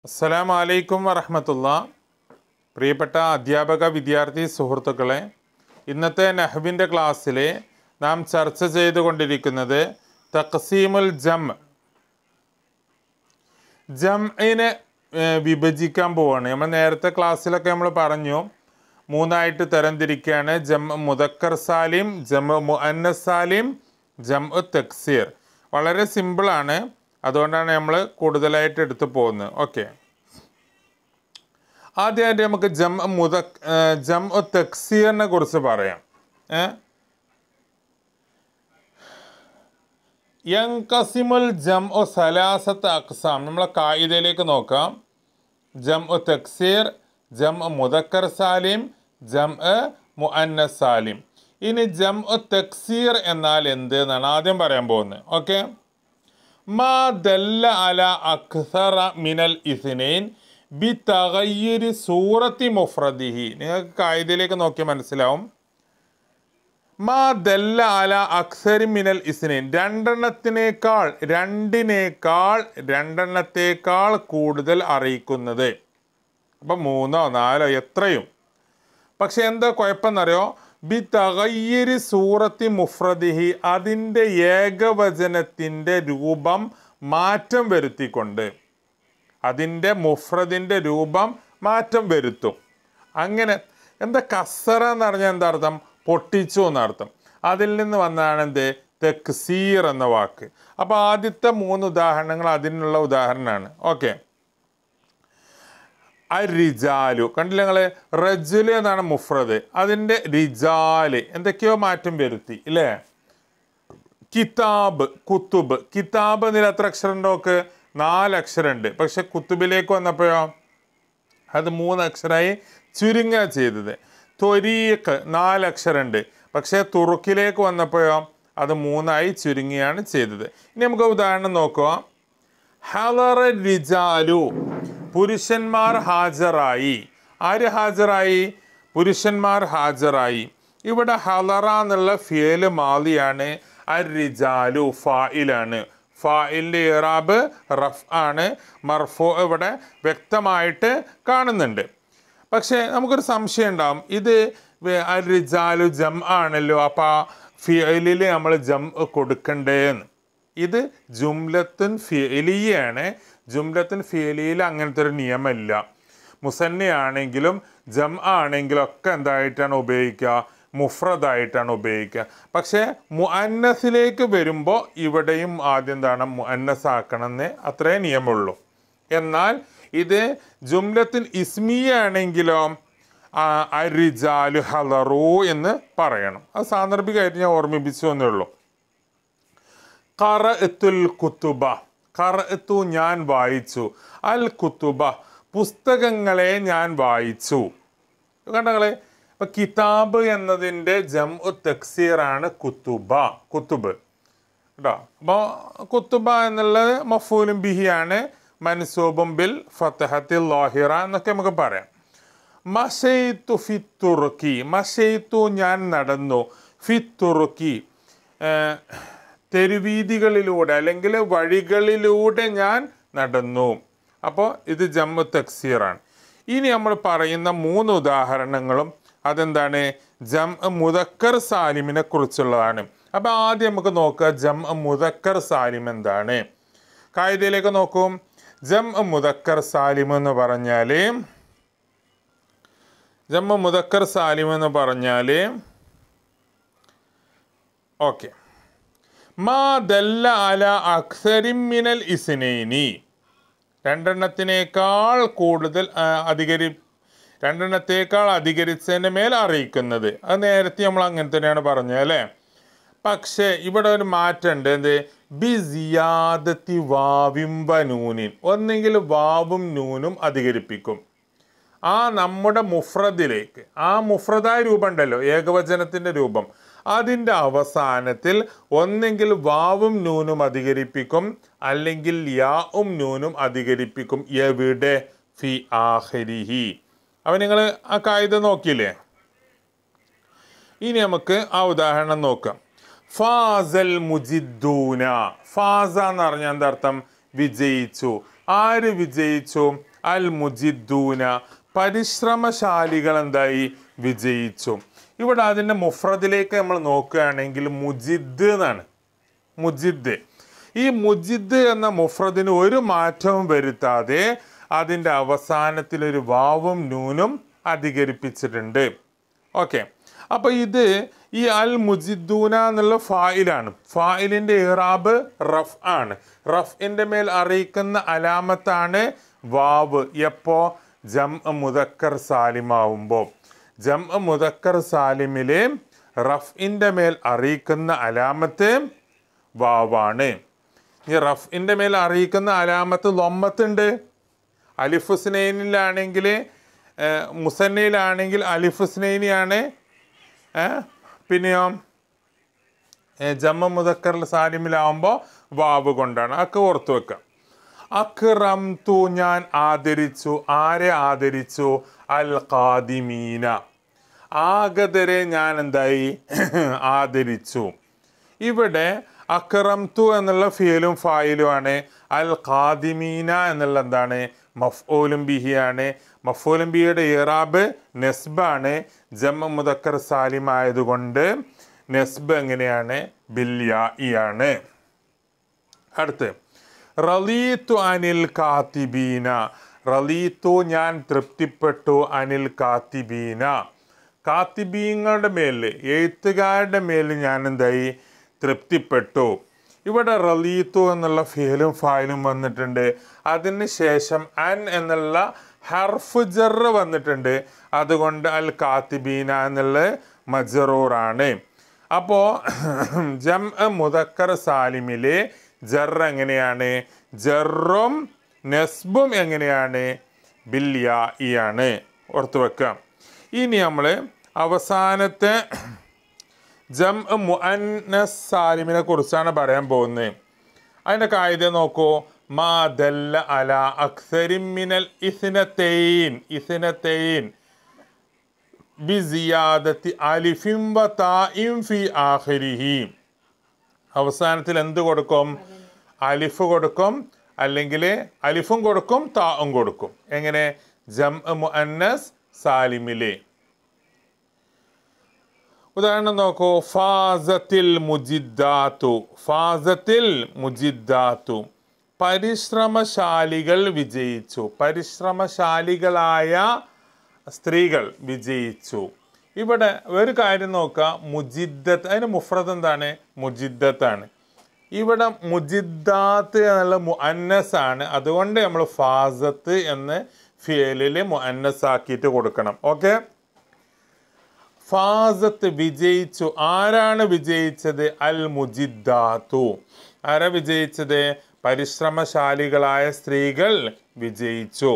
അസ്സലാം വലൈക്കും വറഹമത്തുള്ള പ്രിയപ്പെട്ട അധ്യാപക വിദ്യാർത്ഥി സുഹൃത്തുക്കളെ ഇന്നത്തെ നഹ്വിൻ്റെ ക്ലാസ്സിൽ നാം ചർച്ച ചെയ്തുകൊണ്ടിരിക്കുന്നത് തഖസീമുൽ ജം ജംഇനെ ഏഹ്, വിഭജിക്കാൻ പോവാണ് നമ്മൾ നേരത്തെ ക്ലാസ്സിലൊക്കെ നമ്മൾ പറഞ്ഞു മൂന്നായിട്ട് തരംതിരിക്കുകയാണ് ജം മുദക്കർ സാലിം ജം മുഅന്നസ് സാലിം ജം തക്സീർ വളരെ സിമ്പിളാണ് അതുകൊണ്ടാണ് നമ്മൾ കൂടുതലായിട്ട് എടുത്തു പോകുന്നത് ഓക്കെ ആദ്യമായിട്ട് നമുക്ക് ജം മുദ ജം തക്സീറിനെ കുറിച്ച് പറയാം ഏ യങ്കസിമുൽ ജം ഒ സലാസത്ത് അക്സാം നമ്മളെ കായികയിലേക്ക് നോക്കാം ജം ഒ തക്സീർ ജം മുദക്കർ സാലിം ജം മുഅന്നസ് സാലിം ഇനി ജം ഒ തക്സീർ എന്നാൽ എന്ത് എന്നാണ് ആദ്യം പറയാൻ പോകുന്നത് ഓക്കെ മാ ദല്ല അല അക്സറ മിനൽ ഇസ്നൈൻ ബി തഗയ്യുരി സൂറത്തി മുഫ്രദിഹി നിങ്ങൾക്ക് കായികയിലേക്ക് നോക്കിയാൽ മനസ്സിലാവും മാ ദല്ല അല അക്സരി മിനൽ ഇസ്നൈൻ രണ്ടെണ്ണത്തിനേക്കാൾ രണ്ടിനേക്കാൾ രണ്ടെണ്ണത്തേക്കാൾ കൂടുതൽ അറിയിക്കുന്നത് അപ്പം മൂന്നോ നാലോ എത്രയും പക്ഷെ എന്താ കുഴപ്പമെന്നറിയോ ബി തകയ്യരി സൂറത്തി മുഫ്രദിഹി അതിൻ്റെ ഏകവചനത്തിൻ്റെ രൂപം മാറ്റം വരുത്തിക്കൊണ്ട് അതിൻ്റെ മുഫ്രദിൻ്റെ രൂപം മാറ്റം വരുത്തും അങ്ങനെ എന്താ കസറ എന്ന് പറഞ്ഞാൽ എന്താ അർത്ഥം പൊട്ടിച്ചു എന്നർത്ഥം അതിൽ നിന്ന് വന്നതാണ് എന്ത് തെക്സീർ എന്ന വാക്ക് അപ്പോൾ ആദ്യത്തെ മൂന്ന് ഉദാഹരണങ്ങൾ അതിനുള്ള ഉദാഹരണമാണ് ഓക്കെ അരിജാലു കണ്ടില്ല നിങ്ങൾ റജുല് എന്നാണ് മുഫ്രദ് അതിൻ്റെ റിജാല് എന്തൊക്കെയോ മാറ്റം വരുത്തി ഇല്ലേ കിതാബ് കുത്തുബ് കിതാബ് എന്നതിൽ എത്ര അക്ഷരം ഉണ്ടോക്ക് നാല് അക്ഷരമുണ്ട് പക്ഷെ കുത്തുബിലേക്ക് വന്നപ്പോഴോ അത് മൂന്ന് അക്ഷരമായി ചുരുങ്ങുക ചെയ്തത് ത്വരീഖ് നാല് അക്ഷരമുണ്ട് പക്ഷേ തുറുക്കിലേക്ക് വന്നപ്പോഴോ അത് മൂന്നായി ചുരുങ്ങിയാണ് ചെയ്തത് ഇനി നമുക്ക് ഉദാഹരണം നോക്കുക ഹലറ റിജാലു പുരുഷന്മാർ ഹാജരായി ആര് ഹാജരായി പുരുഷന്മാർ ഹാജരായി ഇവിടെ ഹലറ എന്നുള്ള ഫിയല് മാലിയാണ് അർ റിജാലു ഫായിലാണ് ഫായിലിൻ്റെ ഇറാബ് റഫ് ആണ് മർഫോ ഇവിടെ വ്യക്തമായിട്ട് കാണുന്നുണ്ട് പക്ഷേ നമുക്കൊരു സംശയം ഉണ്ടാവും ഇത് വേ- അർ റിജാലു ജം ആണല്ലോ അപ്പോൾ ആ ഫിയലിൽ നമ്മൾ ജം കൊടുക്കണ്ടേന്ന് ഇത് ജുംലത്തുൻ ഫിയലിയാണ് ജുംലത്തുൻ ഫിയലിയിൽ അങ്ങനത്തെ ഒരു നിയമമില്ല മുസന്നയാണെങ്കിലും ജം ആണെങ്കിലും ഒക്കെ എന്തായിട്ടാണ് ഉപയോഗിക്കുക മുഫ്രദായിട്ടാണ് ഉപയോഗിക്കുക പക്ഷേ മുഅന്നസിലേക്ക് വരുമ്പോൾ ഇവിടെയും ആദ്യം എന്താണ് മുഅന്നസ് ആക്കണമെന്ന് അത്രേ നിയമമുള്ളൂ എന്നാൽ ഇത് ജുംലത്തിൽ ഇസ്മിയ ആണെങ്കിലോ ആ, അരിജാലു ഹലറു എന്ന് പറയണം അത് സാന്ദർഭികമായിട്ട് ഞാൻ ഓർമ്മിപ്പിച്ചു എന്നേ ഉള്ളൂ ഖറഅത്തുൽ കുത്തുബ ഖറഅത്തു ഞാൻ വായിച്ചു അൽ കുത്തുബ പുസ്തകങ്ങളെ ഞാൻ വായിച്ചു കണ്ടങ്ങളെ ഇപ്പൊ കിതാബ് എന്നതിൻ്റെ ജം ഉ തക്സീറാണ് കുത്തുബ കുത്തുബ് കേട്ടോ അപ്പോൾ കുത്തുബ എന്നുള്ളത് മഫൂലും ബിഹിയാണ് മൻസൂബും ബിൽ ഫത്തഹത്തിൽ ലോഹിറ എന്നൊക്കെ നമുക്ക് പറയാം മഷെയ്ത്തു ഫി തുറുക്കി മഷെയ്ത്തു ഞാൻ നടന്നു ഫി തുറുക്കി ഏഹ്, തെരുവീതികളിലൂടെ അല്ലെങ്കിൽ വഴികളിലൂടെ ഞാൻ നടന്നു അപ്പോൾ ഇത് ജമ്മു തക്സീറാണ് ഇനി നമ്മൾ പറയുന്ന മൂന്ന് ഉദാഹരണങ്ങളും അതെന്താണ് ജം മുദക്കർ സാലിമിനെ കുറിച്ചുള്ളതാണ് അപ്പോൾ ആദ്യം നമുക്ക് നോക്കുക ജം മുദക്കർ സാലിം എന്താണ് കായികയിലേക്ക് നോക്കും ജം മുദക്കർ സാലിം എന്ന് പറഞ്ഞാൽ ജമ്മ മുദക്കർ സാലിം എന്ന് പറഞ്ഞാൽ ഓക്കെ മാ ദല്ല അല അക്സരിൻ മിനൽ ഇസ്നൈനി രണ്ടെണ്ണത്തിനേക്കാൾ കൂടുതൽ ആ, അധികരി രണ്ടെണ്ണത്തേക്കാൾ അധികരിച്ചതിൻ്റെ മേൽ അറിയിക്കുന്നത് അത് നേരത്തെ നമ്മൾ അങ്ങനെ തന്നെയാണ് പറഞ്ഞത് അല്ലേ പക്ഷേ ഇവിടെ ഒരു മാറ്റമുണ്ട് എന്ത് ബി സിയാദത്തി വാവിം വനൂനിൻ ഒന്നെങ്കിൽ വാവും നൂനും അധികരിപ്പിക്കും ആ നമ്മുടെ മുഫ്രദിലേക്ക് ആ മുഫ്രദായ രൂപം ഉണ്ടല്ലോ ഏകവചനത്തിൻ്റെ രൂപം അതിൻ്റെ അവസാനത്തിൽ ഒന്നെങ്കിൽ വാവും നൂനും അധികരിപ്പിക്കും അല്ലെങ്കിൽ യാവും നൂനും അധികരിപ്പിക്കും എവിടെ ഫി ആഹരിഹി അപ്പം നിങ്ങൾ ആ കായികം നോക്കിയില്ലേ ഇനി നമുക്ക് ആ ഉദാഹരണം നോക്കാം ഫാസൽ മുജിദ്ദൂന ഫാസ എന്ന് പറഞ്ഞാൽ എന്താ അർത്ഥം വിജയിച്ചു ആര് വിജയിച്ചു അൽ മുജിദ്ദൂന പരിശ്രമശാലികൾ എന്തായി വിജയിച്ചു ഇവിടെ അതിൻ്റെ മുഫ്രദിലേക്ക് നമ്മൾ നോക്കുകയാണെങ്കിൽ മുജിദ് എന്നാണ് മുജിദ് ഈ മുജിദ് എന്ന മുഫ്രദിന് ഒരു മാറ്റവും വരുത്താതെ അതിൻ്റെ അവസാനത്തിൽ ഒരു വാവും നൂനും അധികരിപ്പിച്ചിട്ടുണ്ട് ഓക്കെ അപ്പോൾ ഇത് ഈ അൽ മുജിദ്ദൂന എന്നുള്ള ഫായിലാണ് ഫായിലിൻ്റെ ഇറാബ് റഫ് ആണ് റഫിൻ്റെ മേൽ അറിയിക്കുന്ന അലാമത്താണ് വാവ് എപ്പോ ജം മുദക്കർ സാലിമാവുമ്പോൾ ജം മുദക്കർ സാലിമിലെ റഫിൻ്റെ മേൽ അറിയിക്കുന്ന അലാമത്ത് വാവാണ് ഈ റഫിൻ്റെ മേൽ അറിയിക്കുന്ന അലാമത്ത് ലൊമ്മത്തുണ്ട് അലിഫുസ്നൈനിലാണെങ്കിൽ മുസന്നയിലാണെങ്കിൽ അലിഫുസ്നൈനിയാണ് പിന്നെയോ ഏ, ജമ്മ മുദക്കർ സാലിമിലാവുമ്പോൾ വാവ് കൊണ്ടാണ് അതൊക്കെ ഓർത്ത് വെക്കാം അക്റം തു ഞാൻ ആദരിച്ചു ആരെ ആദരിച്ചു അൽ ഖാദിമീന ആഗതരെ ഞാൻ എന്തായി ആദരിച്ചു ഇവിടെ അക്റം തു എന്നുള്ള ഫിയലും ഫായിലുമാണ് അൽ ഖാദിമീന എന്നുള്ള എന്താണ് മഫ്ഓലും ബിഹിയാണ് മഫ്ഓലും ബിഹിയുടെ ഇറാബ് നെസ്ബാണ് ജമ്മ മുദക്കർ സാലിം ആയതുകൊണ്ട് നെസ്ബ് എങ്ങനെയാണ് ബില്യായിയാണ് അടുത്ത് റലീത്തു അനിൽ കാത്തിബീന റലീത്തു ഞാൻ തൃപ്തിപ്പെട്ടു അനിൽ കാത്തിബീന കാത്തിബീങ്ങളുടെ മേൽ എഴുത്തുകാരുടെ മേൽ ഞാൻ എന്തായി തൃപ്തിപ്പെട്ടു ഇവിടെ റലീത്തു എന്നുള്ള ഫിയലും ഫായിലും വന്നിട്ടുണ്ട് അതിന് ശേഷം അൻ എന്നുള്ള ഹർഫ് ജർ വന്നിട്ടുണ്ട് അതുകൊണ്ട് അൽ കാത്തിബീന എന്നുള്ള മജറൂറാണ് അപ്പോൾ ജം മുദക്കർ സാലിമിലെ ജർ എങ്ങനെയാണ് ജറും നെസ്ബും എങ്ങനെയാണ് ബില്യായിയാണ് ഓർത്ത് വെക്കാം ഇനി നമ്മൾ അവസാനത്തെ ജം മുഅന്നസ് സാലിമിനെ കുറിച്ചാണ് പറയാൻ പോകുന്നത് അതിൻ്റെ കായിക നോക്കൂ മാ ദല്ല അല അക്സരിൻ മിനൽ ഇസ്നത്തൈൻ ഇസ്നത്തൈൻ ബിസിയാദത്തി അലിഫിം വ താഇം ഫി ആഖിരിഹി അവസാനത്തിൽ എന്ത് കൊടുക്കും അലിഫ് കൊടുക്കും അല്ലെങ്കിൽ അലിഫും കൊടുക്കും താവും കൊടുക്കും എങ്ങനെ ജം മുഅന്നസ് സാലിമിലെ ഉദാഹരണം നോക്കൂ ഫാസത്തിൽ മുജിദ്ദാത്തു ഫാസത്തിൽ മുജിദ്ദാത്തു പരിശ്രമശാലികൾ വിജയിച്ചു പരിശ്രമശാലികളായ സ്ത്രീകൾ വിജയിച്ചു ഇവിടെ ഒരു കാര്യം നോക്കുക മുജിദ്ദത്ത് അതിന് മുഫ്രദ് എന്താണ് മുജിദ്ദത്താണ് ഇവിടെ മുജിദ്ദാത്ത് എന്നുള്ള മുഅന്നസ് ആണ് അതുകൊണ്ട് നമ്മൾ ഫാസത്ത് എന്ന് ഫിയലിൽ മുഅന്നസ് ആക്കിയിട്ട് കൊടുക്കണം ഓക്കെ ഫാസത്ത് വിജയിച്ചു ആരാണ് വിജയിച്ചത് അൽ മുജിദ്ദാത്തു ആരാ വിജയിച്ചത് പരിശ്രമശാലികളായ സ്ത്രീകൾ വിജയിച്ചു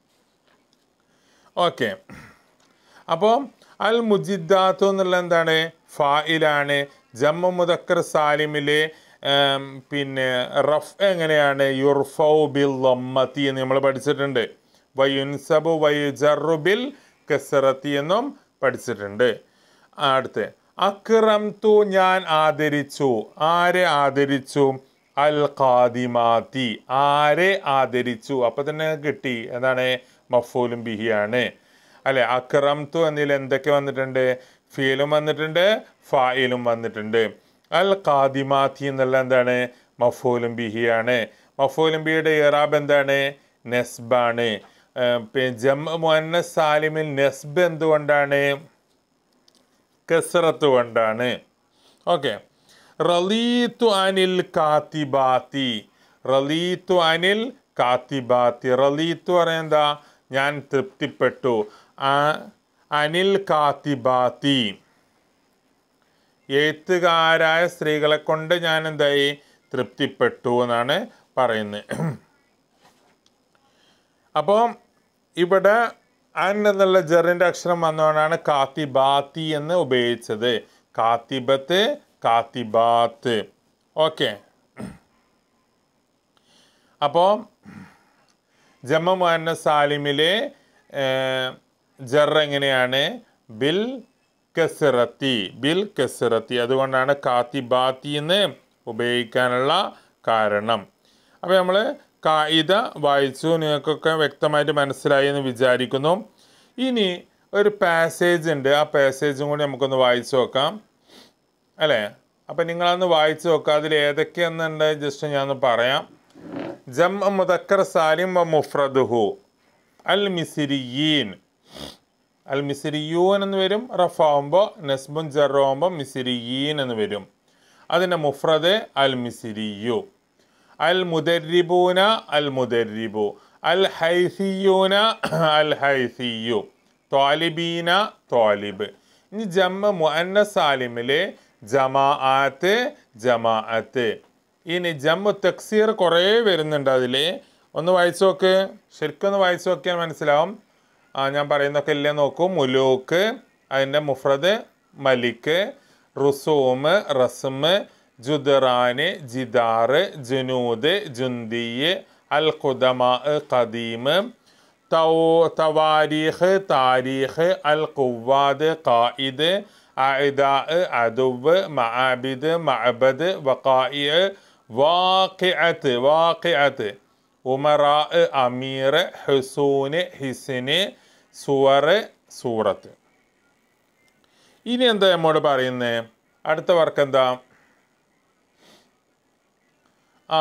ഓക്കെ അപ്പോൾ അൽ മുജിദ്ദാത്തു എന്നുള്ള എന്താണ് ഫായിലാണ് ജമ്മു മുദക്കർ സാലിമിലെ ഉം, പിന്നെ റഫ് എങ്ങനെയാണ് യുർഫൗ ബിൽ ലമ്മത്തി എന്ന് നമ്മൾ പഠിച്ചിട്ടുണ്ട് വയുൻസബു വയുജറു ബിൽ കസറത്തി എന്നും പഠിച്ചിട്ടുണ്ട് ആ, അടുത്ത് അക്രം തു ഞാൻ ആദരിച്ചു ആരെ ആദരിച്ചു അൽ ഖാദിമാത്തി ആരെ ആദരിച്ചു അപ്പൊ തന്നെ കിട്ടി എന്താണ് മഫൂലും ബിഹിയാണ് അല്ലെ അക്രം തു എന്നതിൽ എന്തൊക്കെ വന്നിട്ടുണ്ട് ഫീലും വന്നിട്ടുണ്ട് ഫായിലും വന്നിട്ടുണ്ട് അൽ ഖാദിമാത്തി എന്നുള്ള എന്താണ് മഫൂലും ബിഹിയാണ് മഫൂലും ബിയുടെ ഇറാബ് എന്താണ് നെസ്ബാണ് ഏർ പി- ജം മുഅന്നസ് സാലിമിൽ നെസ്ബ് എന്തുകൊണ്ടാണ് കസറത്ത് കൊണ്ടാണ് ഓക്കെ റലീത്തു അനിൽ കാത്തിബാത്തി റലീത്തു അനിൽ കാത്തിബാത്തി റലീത്തു പറയാൻ എന്താ ഞാൻ തൃപ്തിപ്പെട്ടു ആ അനിൽ കാത്തിബാത്തി എഴുത്തുകാരായ സ്ത്രീകളെ കൊണ്ട് ഞാൻ എന്തായി തൃപ്തിപ്പെട്ടു എന്നാണ് പറയുന്നത് അപ്പോൾ ഇവിടെ അൻ എന്നുള്ള ജറിൻ്റെ അക്ഷരം വന്നുകൊണ്ടാണ് കാത്തിബാത്തി എന്ന് ഉപയോഗിച്ചത് കാത്തിബത്ത് കാത്തിബാത്ത് ഓക്കെ അപ്പോൾ ജമ്മ മുഹന്ന സാലിമിലെ ജർ എങ്ങനെയാണ് ബിൽ കസിറത്തി ബിൽ കസിറത്തി അതുകൊണ്ടാണ് കാത്തിബാത്തി എന്ന് ഉപയോഗിക്കാനുള്ള കാരണം അപ്പോൾ നമ്മൾ കായിക വായിച്ചു നിങ്ങൾക്കൊക്കെ വ്യക്തമായിട്ട് മനസ്സിലായി എന്ന് വിചാരിക്കുന്നു ഇനി ഒരു പാസേജ് ഉണ്ട് ആ പാസേജും കൂടി നമുക്കൊന്ന് വായിച്ചു നോക്കാം അല്ലേ അപ്പം നിങ്ങളന്ന് വായിച്ചു നോക്കുക അതിൽ ഏതൊക്കെയെന്നുണ്ട് ജസ്റ്റ് ഞാനൊന്ന് പറയാം ജം മുദക്കർ സാലിം വ മുഫ്രദുഹു അൽ മിസിരിയീൻ അൽ മിസിരിയൂൻ എന്ന് വരും റഫാവുമ്പോൾ നസ്ബുൻ ജറാവുമ്പോൾ മിസിരിയീൻ എന്ന് വരും അതിൻ്റെ മുഫ്രദ് അൽ മിസിരിയു അൽ മുദരിബൂന അൽ മുദരിബു അൽ ഹൈസിയൂന അൽ ഹൈസിയു ത്വാലിബീന ത്വാലിബ് ഇനി ജമ്മ മുഅന്ന സാലിമിലെ ജമാഅത്ത് ജമാഅത്ത് ഇനി ജമ്മു തക്സീർ കുറേ വരുന്നുണ്ട് അതിൽ ഒന്ന് വായിച്ചു നോക്ക് ശരിക്കും ഒന്ന് വായിച്ചു നോക്കിയാൽ മനസ്സിലാവും ആ ഞാൻ പറയുന്നൊക്കെ ഇല്ലേ നോക്കൂ മുലൂക്ക് അതിൻ്റെ മുഫ്രദ് മലിക്ക് റുസൂമ് റസ്മ് ജുദറാന് ജിദാറ് ജുനൂദ് ജുന്തിയ് അൽ ഖുദമാ ഖദീം തൗ തവാരീഖ് താരീഖ് അൽ ഖുവാദ് ഖായിദ് അഇദാ അദുവ് മഅബിദ് മഅബദ് വഖാഇ വാഖിഅത്ത് വാഖിഅത്ത് ഉമറാ അമീർ ഹുസൂന് ഹിസിന് സുവർ സൂറത്ത് ഇനി എന്താ നമ്മോട് പറയുന്നത് അടുത്ത വർക്ക് എന്താ ആ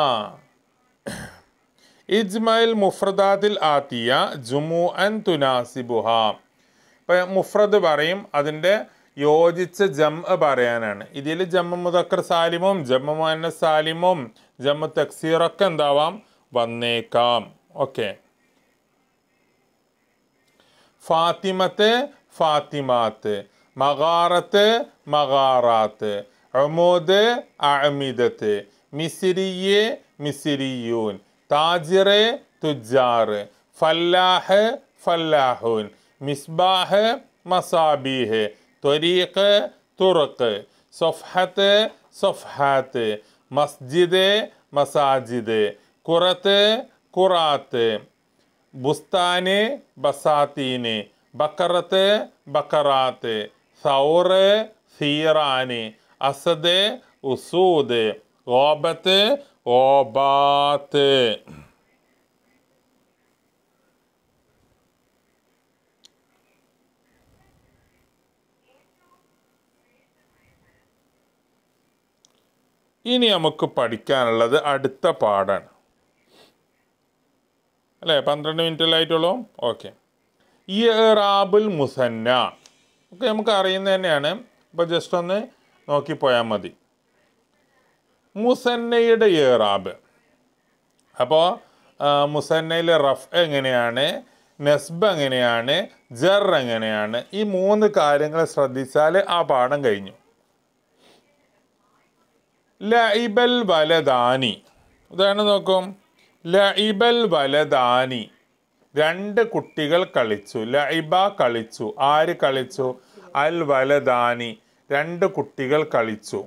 ഇജ്മൽ മുഫ്രദാത്തിൽ ആത്തിയ ജുമു അൻ തുനാസിബുഹ ഇപ്പം മുഫ്രദ് പറയും അതിൻ്റെ യോജിച്ച ജം പറയാനാണ് ഇതിൽ ജമ്മ മുദക്കർ സാലിമും ജമ്മ മുഅന്ന സാലിമും ജമ്മ തക്സീറൊക്കെ എന്താവാം വന്നേക്കാം ഓക്കെ ഫാത്തിമത്ത് ഫാത്തിമാത്ത് മഗാറത്ത് മഗാറാത്ത് അമൂദ് അമിദത്ത് മിസിരിയെ മിസിരിയൂൻ താജിറ് തുജാറ് ഫല്ലാഹ് ഫല്ലാഹൂൻ മിസ്ബാഹ് മസാബീഹ് ത്വരീഖ് തുറക്ക് സൊഫഹത്ത് സൊഫഹാത്ത് മസ്ജിദ് മസാജിദ് കുറത്ത് കുറാത്ത് ബുസ്താന് ബസാത്തീന് ബക്കറത്ത് ബക്കറാത്ത് സൗറ് സീറാന് അസദ് ഉസൂദ് ഓബത്ത് ഓബാത്ത് ഇനി നമുക്ക് പഠിക്കാനുള്ളത് അടുത്ത പാടാണ് അല്ലേ പന്ത്രണ്ട് മിനിറ്റിലായിട്ടുള്ളൂ ഓക്കെ ഈ റാബുൽ മുസന്ന ഒക്കെ നമുക്ക് അറിയുന്നത് തന്നെയാണ് അപ്പോൾ ജസ്റ്റ് ഒന്ന് നോക്കിപ്പോയാൽ മതി മുസന്നയുടെ ഏറാബ് അപ്പോൾ മുസന്നയിൽ റഫ് എങ്ങനെയാണ് നെസ്ബ് എങ്ങനെയാണ് ജർ എങ്ങനെയാണ് ഈ മൂന്ന് കാര്യങ്ങൾ ശ്രദ്ധിച്ചാൽ ആ പാഠം കഴിഞ്ഞു ലഇബൽ വലദാനി ഉദാഹരണം നോക്കും ലഇബൽ വലദാനി രണ്ട് കുട്ടികൾ കളിച്ചു ലഇബ കളിച്ചു ആര് കളിച്ചു അൽ വലദാനി രണ്ട് കുട്ടികൾ കളിച്ചു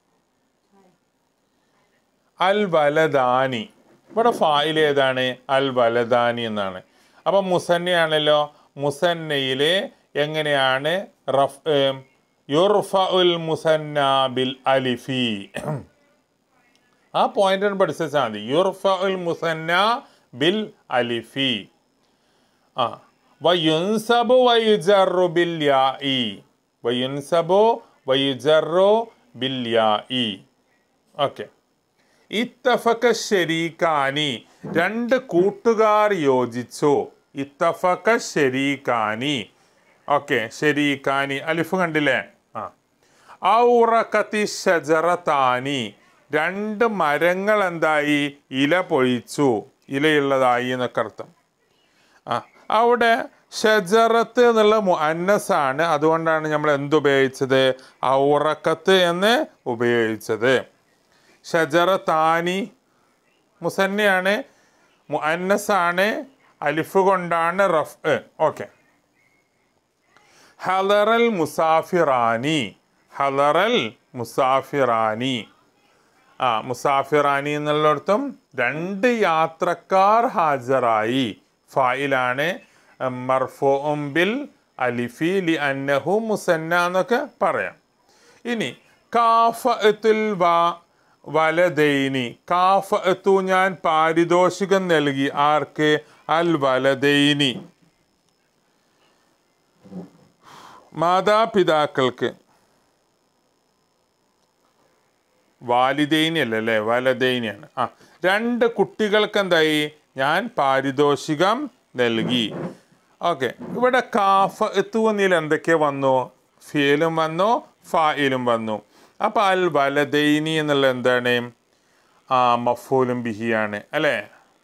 അൽ വലദാനി ഇവിടെ ഫായിൽ ഏതാണ് അൽ വലദാനി എന്നാണ് അപ്പം മുസന്നയാണല്ലോ മുസന്നയിലെ എങ്ങനെയാണ് റഫ് യുർഫ ഉൽ മുസന്ന ബിൽ അലിഫി ആ പോയിന്റ് പഠിച്ചാൽ മതി യുർഫ ഉൽ മുസന്ന ബിൽ അലിഫി ആ വയുൻസബു വയുജറു ബിൽ യാഇ വയുൻസബു വയുജറു ബിൽ യാഇ ഓക്കെ ഇത്തഫക ഷെരീക്കാനി രണ്ട് കൂട്ടുകാർ യോജിച്ചു ഇത്തഫക ഷെരീക്കാനി ഓക്കെ ഷെരീക്കാനി അലിഫ് കണ്ടില്ലേ ആ ഔറക്കത്തി ഷജറത്താനി രണ്ട് മരങ്ങൾ എന്തായി ഇല പൊഴിച്ചു ഇലയുള്ളതായി എന്നൊക്കെ അർത്ഥം ആ അവിടെ ഷജറത്ത് എന്നുള്ള മുഅന്നസാണ് അതുകൊണ്ടാണ് നമ്മൾ എന്തുപയോഗിച്ചത് ഔറക്കത്ത് എന്ന് ഉപയോഗിച്ചത് ഷജറ താനി മുസന്നയാണ് മുഅന്നസാണ് അലിഫ് കൊണ്ടാണ് റഫ് ഓക്കെ ഹലറൽ മുസാഫിറാനി ഹലറൽ മുസാഫിറാനി ആ മുസാഫിറാനി എന്നുള്ളിടത്തും രണ്ട് യാത്രക്കാർ ഹാജരായി ഫായിലാണ് മർഫോം ബിൽ അലിഫി ലി അന്നഹു മുസന്ന എന്നൊക്കെ പറയാം ഇനി കാഫത്തുൽ വാ വലദൈനി കാഫ് എത്തു ഞാൻ പാരിതോഷികം നൽകി ആർക്ക് അൽ വലദൈനി മാതാപിതാക്കൾക്ക് വാലിദൈനി അല്ലല്ലേ വലദൈനിയാണ് ആ രണ്ട് കുട്ടികൾക്ക് എന്തായി ഞാൻ പാരിതോഷികം നൽകി ഓക്കെ ഇവിടെ കാഫ് എത്തുവന്നിൽ എന്തൊക്കെ വന്നു ഫിയലും വന്നു ഫായിലും വന്നു അപ്പോൾ അൽ വലദൈനി എന്നുള്ള എന്താണ് ആ മഫൂലും ബിഹിയാണ് അല്ലേ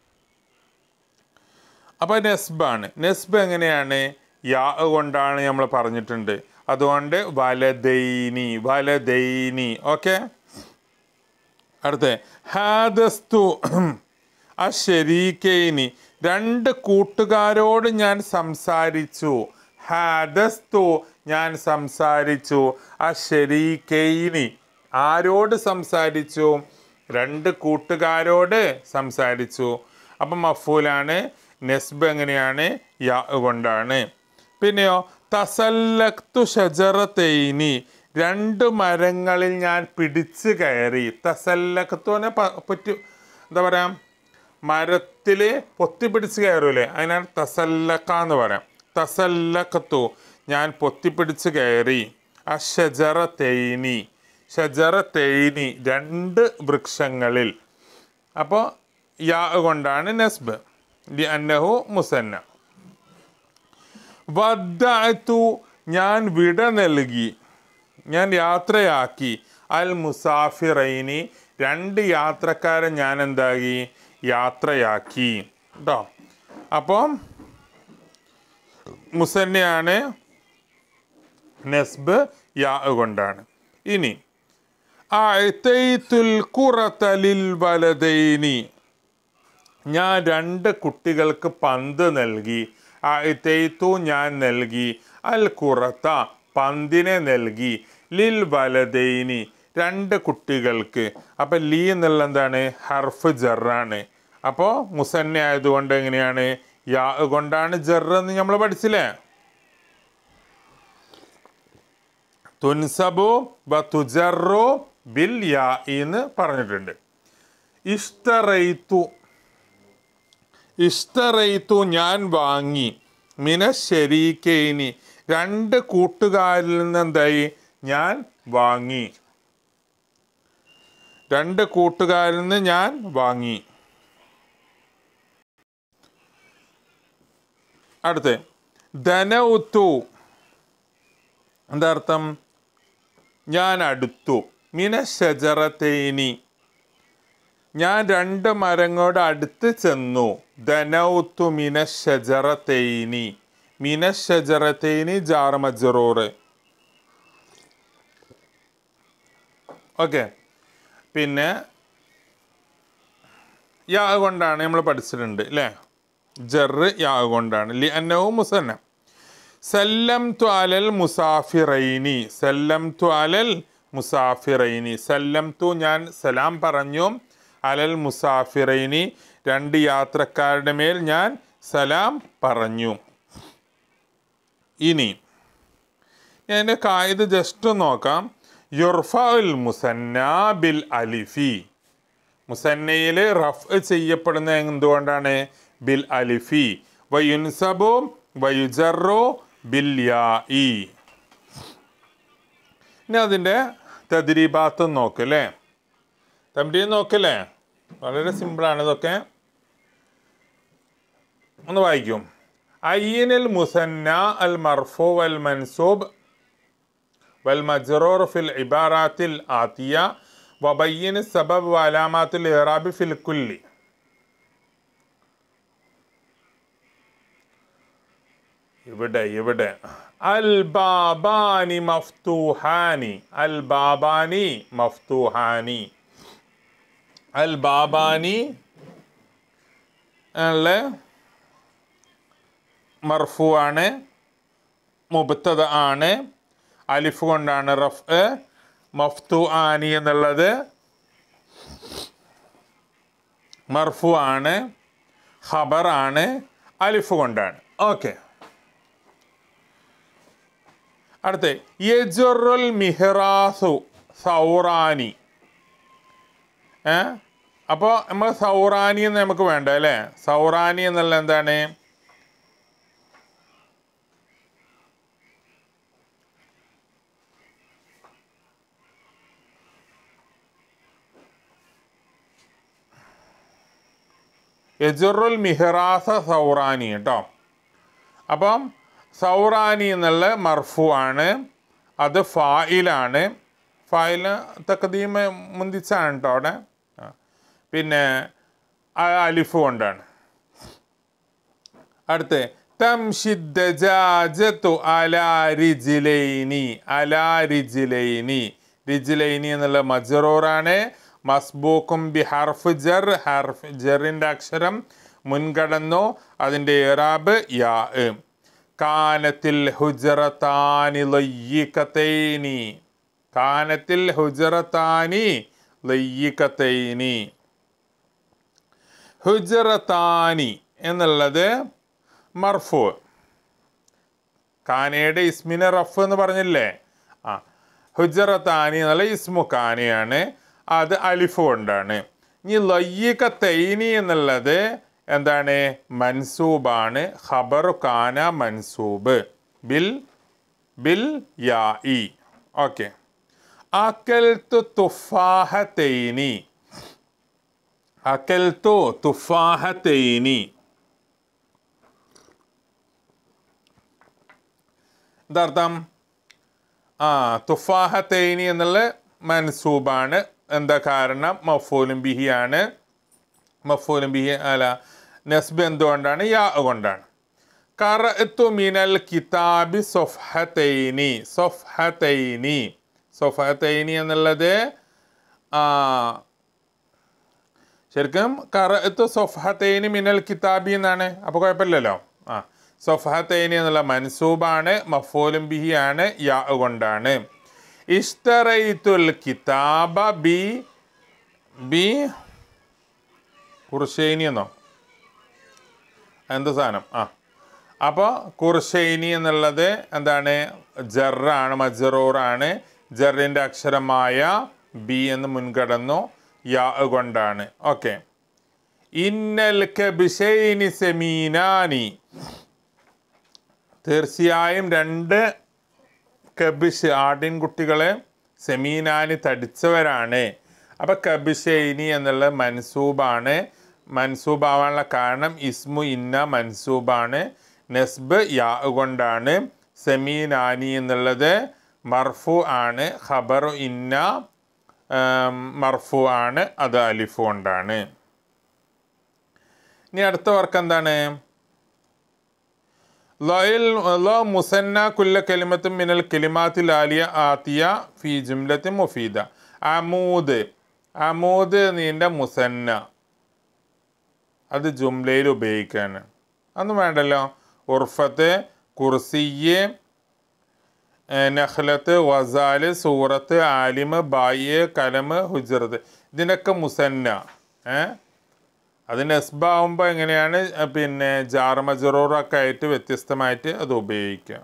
അപ്പോൾ നെസ്ബാണ് നെസ്ബ് എങ്ങനെയാണ് യാ കൊണ്ടാണ് നമ്മൾ പറഞ്ഞിട്ടുണ്ട് അതുകൊണ്ട് വലദൈനി വലദൈനി ഓക്കെ അടുത്ത ഹാദസ്തു അശരീക്കൈനി രണ്ട് കൂട്ടുകാരോട് ഞാൻ സംസാരിച്ചു ഹാദസ്തു ഞാൻ സംസാരിച്ചു അശരീക്കൈനി ആരോട് സംസാരിച്ചു രണ്ട് കൂട്ടുകാരോട് സംസാരിച്ചു അപ്പം മഫൂലാണ് നെസ്ബ് എങ്ങനെയാണ് യാ കൊണ്ടാണ് പിന്നെയോ തസല്ലക്തു ഷജറത്തൈനി രണ്ട് മരങ്ങളിൽ ഞാൻ പിടിച്ചു കയറി തസല്ലക്കത്തോനെ പറ്റു എന്താ പറയാ മരത്തിൽ പൊത്തി പിടിച്ച് കയറൂലേ അതിനാണ് തസല്ലക്ക എന്ന് പറയാം തസല്ലക്കത്തു ഞാൻ പൊത്തിപ്പിടിച്ച് കയറി ആ ഷജറ തേനി ഷജറ തേനി രണ്ട് വൃക്ഷങ്ങളിൽ അപ്പോൾ യാ കൊണ്ടാണ് നസ്ബ് ലി അന്നഹു മുസന്ന വദ്ദഅതു ഞാൻ വിട നൽകി ഞാൻ യാത്രയാക്കി അൽ മുസാഫിറൈനി രണ്ട് യാത്രക്കാരെ ഞാൻ എന്താക്കി യാത്രയാക്കി കേട്ടോ അപ്പം മുസന്നയാണ് നെസ്ബ് യാ കൊണ്ടാണ് ഇനി അഅ്തൈത്തുൽ ഖുറതലിൽ വലദൈനി ഞാൻ രണ്ട് കുട്ടികൾക്ക് പന്ത് നൽകി അഅ്തൈത്തു ഞാൻ നൽകി അൽ ഖുറത്ത പന്തിനെ നൽകി ലിൽ വലദൈനി രണ്ട് കുട്ടികൾക്ക് അപ്പം ലീ എന്നുള്ള എന്താണ് ഹർഫ് ജറാണ് അപ്പോൾ മുസന്ന ആയതുകൊണ്ട് എങ്ങനെയാണ് യാ കൊണ്ടാണ് ജറെന്ന് നമ്മൾ പഠിച്ചില്ലേ തുൻസബു വ തുജറു ബിൽ യാ എന്ന് പറഞ്ഞിട്ടുണ്ട് ഇഷ്ടറൈത്തു ഇഷ്ടറൈത്തു ഞാൻ വാങ്ങി മിന ശരീക്കൈനി രണ്ട് കൂട്ടുകാരിൽ നിന്ന് എന്തായി ഞാൻ വാങ്ങി രണ്ട് കൂട്ടുകാരിൽ നിന്ന് ഞാൻ വാങ്ങി അടുത്ത് ധനൗത്തു എന്താ അർത്ഥം ഞാൻ അടുത്തു മിന ഷജറത്തേനി ഞാൻ രണ്ട് മരങ്ങളുടെ അടുത്ത് ചെന്നു ധനൗത്തു മിന ഷജറത്തേനി മിന ഷജറത്തേനി ജാറ മജറൂറ് ഓക്കെ പിന്നെ യാ കൊണ്ടാണ് നമ്മൾ പഠിച്ചിട്ടുണ്ട് അല്ലേ ജറ് യാ കൊണ്ടാണ് ലി അന്നവും മുസന്ന സല്ലം തു അലൽ മുസാഫിറൈനി സല്ലം തു അലൽ മുസാഫിറൈനി സല്ലം തു ഞാൻ സലാം പറഞ്ഞു അലൽ മുസാഫിറൈനി രണ്ട് യാത്രക്കാരുടെ മേൽ ഞാൻ സലാം പറഞ്ഞു ഇനി ഞാൻ എൻ്റെ കായത് ജസ്റ്റ് നോക്കാം യുർഫുൽ മുസന്ന ബിൽ അലിഫി മുസന്നയിൽ റഫ് ചെയ്യപ്പെടുന്ന എന്തുകൊണ്ടാണ് ബിൽ അലിഫി വയുൻസബു വയുജറു ബിൽ യാഇ ഇനി അതിൻ്റെ തദ്രീബാത്ത് നോക്കല്ലേ തമ്രീ നോക്കല്ലേ വളരെ സിമ്പിളാണ് ഇതൊക്കെ ഒന്ന് വായിക്കും അയ്യനിൽ മുസന്ന അൽ മർഫു വൽ മൻസൂബ് والمجرور في العبارات الآتية وبين السبب وعلامات الإعراب في الكل ഇവിടെ ഇവിടെ അൽ ബാബാനി മഫ്തൂഹാനി അൽ ബാബാനി മഫ്തൂഹാനി അൽ ബാബാനി ഉള്ള മർഫു ആണ് മുബത്തത് ആണ് അലിഫ് കൊണ്ടാണ് റഫ് മഫ്തു ആനി എന്നുള്ളത് മർഫു ആണ് ഖബർ ആണ് അലിഫ് കൊണ്ടാണ് ഓക്കെ അടുത്ത യജുറുൽ മിഹ്റാസു സൗറാനി ഏ അപ്പോൾ നമ്മൾ സൗറാനി എന്ന് നമുക്ക് വേണ്ട അല്ലേ സൗറാനി എന്നുള്ള എന്താണ് യജുറുൽ മിഹ്റാസ സൗറാനി കേട്ടോ അപ്പം സൗറാനി എന്നുള്ള മർഫു ആണ് അത് ഫായിലാണ് ഫായില് തക്കദീമ മുന്തിച്ചാണ് കേട്ടോ അവിടെ ആ. പിന്നെ ആ അലിഫ് കൊണ്ടാണ് അടുത്ത് തംഷിദ്ദജാജത്തു അലാ റിജിലൈനി അലാ റിജിലൈനി റിജിലൈനി എന്നുള്ള മജറൂറാണ് മസ്ബൂക്കും ബി ഹർഫ് ജർ ഹർഫ് ജറിൻ്റെ അക്ഷരം മുൻകടന്നു അതിൻ്റെ ഇറാബ് യാ കാനത്തിൽ ഹുജറത്താനി ലയ്യിക്കത്തൈനി കാനത്തിൽ ഹുജറത്താനി ലയ്യിക്കത്തൈനി ഹുജറത്താനി എന്നുള്ളത് മർഫു കാനയുടെ ഇസ്മിനെ റഫ് എന്ന് പറഞ്ഞില്ലേ ആ ഹുജറത്താനി എന്നുള്ള ഇസ്മു കാനയാണ് അത് അലിഫ് കൊണ്ടാണ് ഇനി ലയ്യിക തൈനി എന്നുള്ളത് എന്താണ് മൻസൂബാണ് ഖബറു കാന മൻസൂബ് ബിൽ ബിൽ യാ ഇ ഓക്കെ അക്കൽത്തു തുഫാഹത്തൈനി അക്കൽത്തു തുഫാഹത്തൈനി എന്താർത്ഥം ആ തുഫാഹത്തൈനി എന്നുള്ള മൻസൂബാണ് എന്താ കാരണം മഫൂലും ബിഹിയാണ് മഫൂലും ബിഹി അല്ല നസ്ബ് എന്തുകൊണ്ടാണ് യാ കൊണ്ടാണ് കറത്തു മിനൽ കിതാബി സൊഫഹത്തൈനി സൊഫഹത്തൈനി സൊഫഹത്തൈനി എന്നുള്ളത് ആ ശരിക്കും കറത്തു സൊഫഹത്തൈനി മിനൽ കിതാബി എന്നാണ് അപ്പോൾ കുഴപ്പമില്ലല്ലോ ആ സൊഫഹത്തൈനി എന്നുള്ള മൻസൂബാണ് മഫൂലും ബിഹിയാണ് യാ കൊണ്ടാണ് ഇഷ്തറൈത്തുൽ കിതാബ ബി ബി കുർഷൈനി എന്നോ എന്ത് സാധനം ആ അപ്പോൾ കുർഷൈനി എന്നുള്ളത് എന്താണ് ജറാണ് മജറൂറാണ് ജറിൻ്റെ അക്ഷരമായ ബി എന്ന് മുൻകടന്നു യാ കൊണ്ടാണ് ഓക്കെ ഇന്നൽ കബിഷൈനി സെമീനാനി തീർച്ചയായും രണ്ട് കബിഷ് ആട്ടിൻകുട്ടികളെ സെമീനാനി തടിച്ചവരാണ് അപ്പം കബിഷൈനി എന്നുള്ള മൻസൂബാണ് മൻസൂബാവാനുള്ള കാരണം ഇസ്മു ഇന്ന മൻസൂബാണ് നസ്ബ് യാ കൊണ്ടാണ് സെമീനാനി എന്നുള്ളത് മർഫു ആണ് ഖബറു ഇന്ന ആം, മർഫു ആണ് അത് അലിഫ് കൊണ്ടാണ് ഇനി അടുത്ത വർക്ക് എന്താണ് ലോയിൽ ലോ മുസന്ന കുല്ല കലിമത്തും മിനൽ കലിമാത്തിൽ ആലിയ ആത്തിയ ഫി ജുംലത്തും മുഫീദ അമൂദ് അമൂദ് നീണ്ട മുസന്ന അത് ജുംലയിൽ ഉപയോഗിക്കാണ് അതൊന്നും വേണ്ടല്ലോ ഉർഫത്ത് കുർസിയ് ഏഹ് നഖ്ലത്ത് വസാല് സൂറത്ത് ആലിമ് ബായി കലമ് ഹുജറത്ത് ഇതിനൊക്കെ മുസന്ന ഏ അത് നെസ്ബാവുമ്പോൾ എങ്ങനെയാണ് അഹ് പിന്നെ ജാർമജറൂറൊക്കെ ആയിട്ട് വ്യത്യസ്തമായിട്ട് അത് ഉപയോഗിക്കുക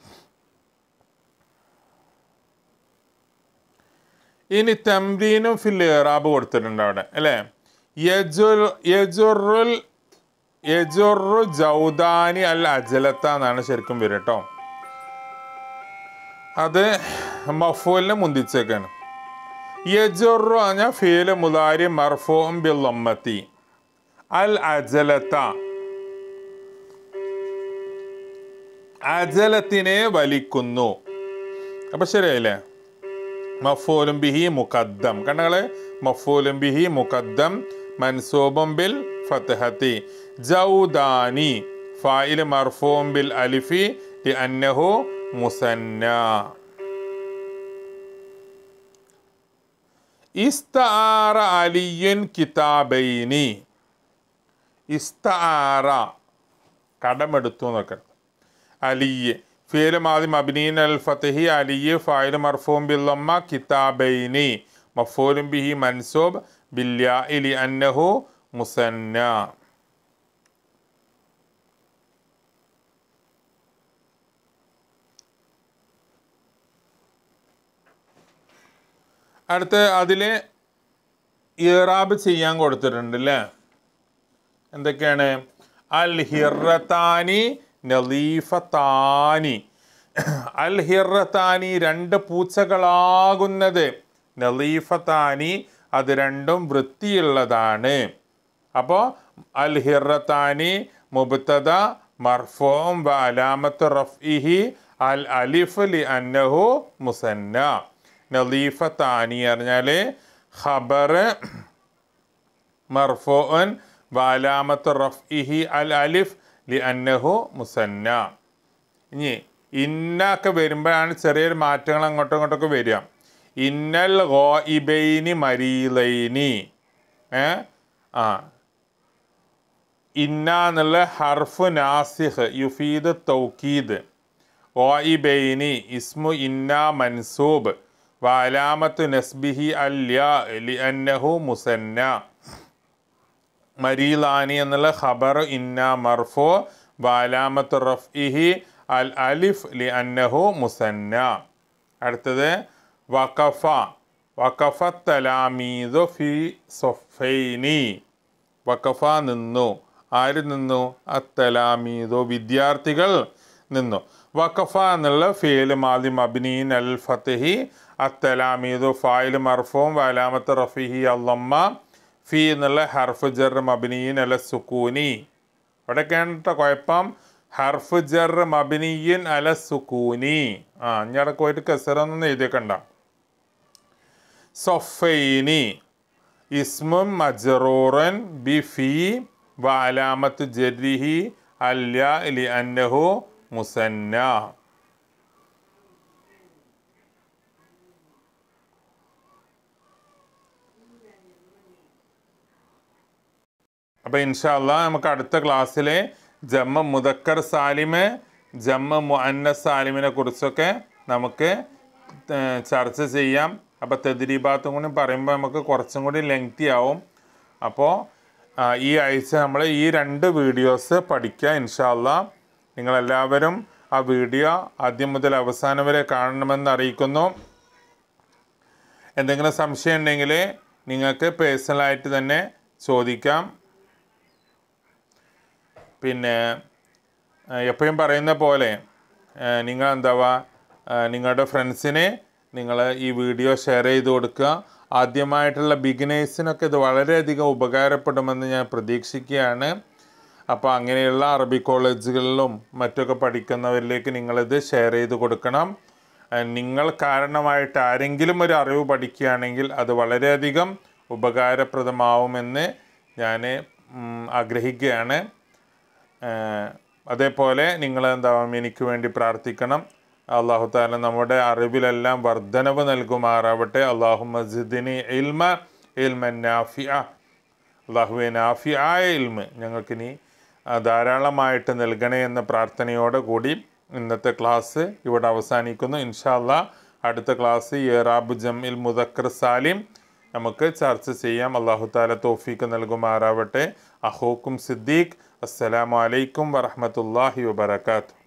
ഇനി തംരീനും ഫിൽ ഇറാബ് കൊടുത്തിട്ടുണ്ട് അവിടെ അല്ലേ യജുർ യജുറുൽ യജുറു ജൗദാനി അൽ അജലത്ത എന്നാണ് ശരിക്കും വരും കേട്ടോ അത് മഫൂലിനെ മുന്തിച്ചേക്കാണ് യജുറു പറഞ്ഞാൽ ഫീല് മുതാരി മർഫൂം ബില്ലമ്മത്തി അൽ അജലത്ത അജലത്തിനെ വലിക്കുന്നു അപ്പൊ ശരിയായില്ലേ മഫൂലും ബിഹി മുഖദ്ദം കണ്ടങ്ങള് മഫൂലും ബിഹി മുഖദ്ദം മൻസൂബും ബിൽ ഫത്ഹത്തി ജൗദാനി ഫായിൽ മർഫൂം ബിൽ അലിഫി അന്നഹു മുസന്ന ഇസ്താറ അലിയുൻ കിതാബൈനി ഇസ്താറ കടമെടുത്തു എന്നൊക്കെ അലിയ് ഫിയൽ മാദിം അബ്നീൻ അൽ ഫത്തഹി അലിയ് ഫായിൽ മർഫൂം ബില്ലമ്മ കിതാബൈനി മഫൂലും ബിഹി മൻസൂബ് ബില്യാ ഇലി അന്നഹു മുസന്ന അടുത്ത് അതിൽ ഇറാബ് ചെയ്യാൻ കൊടുത്തിട്ടുണ്ട് അല്ലേ എന്തൊക്കെയാണ് അൽ ഹിറത്താനി നലീഫത്താനി അൽ ഹിറത്താനി രണ്ട് പൂച്ചകളാകുന്നത് നലീഫത്താനി അത് രണ്ടും വൃത്തിയുള്ളതാണ് അപ്പോൾ അൽ ഹിറത്താനി മുബത്തദ മർഫോം വ അലാമത്ത് റഫ്ഇഹി അൽ അലിഫ് ലി അന്നഹു മുസന്ന നലീഫത്താനി പറഞ്ഞാൽ ഖബർ മർഫോൻ വാലാമത്ത് റഫ്ഇഹി അൽ അലിഫ് ലി അന്നഹു മുസന്ന ഇനി ഇന്നൊക്കെ വരുമ്പോഴാണ് ചെറിയൊരു മാറ്റങ്ങൾ അങ്ങോട്ടും ഇങ്ങോട്ടൊക്കെ വരിക ഇന്നൽ ഗോഇബൈനി മരീലൈനി ഏ ആ ഇന്ന എന്നുള്ള ഹർഫ് നാസിഖ് യുഫീദ് തൗക്കീദ് ഗോഇബൈനി ഇസ്മു ഇന്ന മൻസൂബ് വാലാമത്ത് നസ്ബിഹി അൽ യാ ലി അന്നഹു മുസന്ന മരീലാനി എന്നുള്ള ഖബർ ഇന്ന മർഫോ വാലാമത്ത് റഫ്ഇഹി അൽ അലിഫ് ലി അന്നഹു മുസന്ന അടുത്തത് വഖഫ വഖഫ തലാമീദു ഫി സൊഫൈനി വഖഫ നിന്നു ആര് നിന്നു അത്തലാമീദു വിദ്യാർത്ഥികൾ നിന്നു വഖഫ എന്നുള്ള ഫേല് മാലി മബ്നീൻ അൽ ഫത്തഹി അത്തലാമീദു ഫായിൽ മർഫോം വാലാമത്ത് റഫിഹി അല്ലമ്മ ഫി എന്നുള്ള ഹർഫ് ജർ മബിനിയൻ അല സുക്കൂനി ഇവിടെയൊക്കെയാണ് കേട്ടോ കുഴപ്പം ഹർഫ് ജർ മബിനിയൻ അല സുക്കൂനി ആ ഞാൻ പോയിട്ട് കസറൊന്നും എഴുതിയേക്കണ്ട സൊഫൈനി ഇസ്മും മജറൂറൻ ബി ഫി വ അലാമത്ത് ജരിഹി അല്യ ലി അന്നഹു മുസന്ന അപ്പോൾ ഇൻഷാല്ല നമുക്ക് അടുത്ത ക്ലാസ്സിലെ ജമ്മ മുദക്കർ സാലിമ് ജമ്മ മുഅന്നസ് സാലിമിനെ കുറിച്ചൊക്കെ നമുക്ക് ഏർ ചർച്ച ചെയ്യാം അപ്പോൾ തെദ്രീബാത്തും കൂടി പറയുമ്പോൾ നമുക്ക് കുറച്ചും കൂടി ലെങ്തി ആവും അപ്പോൾ ഈ ആഴ്ച നമ്മൾ ഈ രണ്ട് വീഡിയോസ് പഠിക്കുക ഇൻഷാല്ല നിങ്ങളെല്ലാവരും ആ വീഡിയോ ആദ്യം മുതൽ അവസാനം വരെ കാണണമെന്ന് അറിയിക്കുന്നു എന്തെങ്കിലും സംശയം ഉണ്ടെങ്കിൽ നിങ്ങൾക്ക് പേഴ്സണലായിട്ട് തന്നെ ചോദിക്കാം പിന്നെ എപ്പോഴും പറയുന്ന പോലെ നിങ്ങൾ എന്താവാ നിങ്ങളുടെ ഫ്രണ്ട്സിനെ നിങ്ങൾ ഈ വീഡിയോ ഷെയർ ചെയ്ത് കൊടുക്കുക ആദ്യമായിട്ടുള്ള ബിഗിനേഴ്സിനൊക്കെ ഇത് വളരെയധികം ഉപകാരപ്പെടുമെന്ന് ഞാൻ പ്രതീക്ഷിക്കുകയാണ് അപ്പോൾ അങ്ങനെയുള്ള അറബി കോളേജുകളിലും മറ്റൊക്കെ പഠിക്കുന്നവരിലേക്ക് നിങ്ങളിത് ഷെയർ ചെയ്ത് കൊടുക്കണം ഏഹ് നിങ്ങൾ കാരണമായിട്ട് ആരെങ്കിലും ഒരു അറിവ് പഠിക്കുകയാണെങ്കിൽ അത് വളരെയധികം ഉപകാരപ്രദമാവുമെന്ന് ഞാൻ ഉം, ആഗ്രഹിക്കുകയാണ് ഏഹ് അതേപോലെ നിങ്ങൾ എന്താവും എനിക്ക് വേണ്ടി പ്രാർത്ഥിക്കണം അള്ളാഹു താല നമ്മുടെ അറിവിലെല്ലാം വർധനവ് നൽകുമാറാവട്ടെ അള്ളാഹു മസ്ജിദിനി ഇൽമ ഇൽമൻ നാഫിയ അള്ളാഹുവെ നാഫിയായ ഇൽമ് ഞങ്ങൾക്കിനി ആ, ധാരാളമായിട്ട് നൽകണേ എന്ന പ്രാർത്ഥനയോടെ കൂടി ഇന്നത്തെ ക്ലാസ് ഇവിടെ അവസാനിക്കുന്നു ഇൻഷാല്ല അടുത്ത ക്ലാസ് ഏറാബ് ജംഇൽ മുദക്കർ സാലിം നമുക്ക് ചർച്ച ചെയ്യാം അള്ളാഹു താല തോഫീക്ക് നൽകുമാറാവട്ടെ അഹോക്കും സിദ്ദീഖ് അസ്സലാമു അലൈക്കും വറഹമത്തല്ലാഹി വബർക്കാത്തു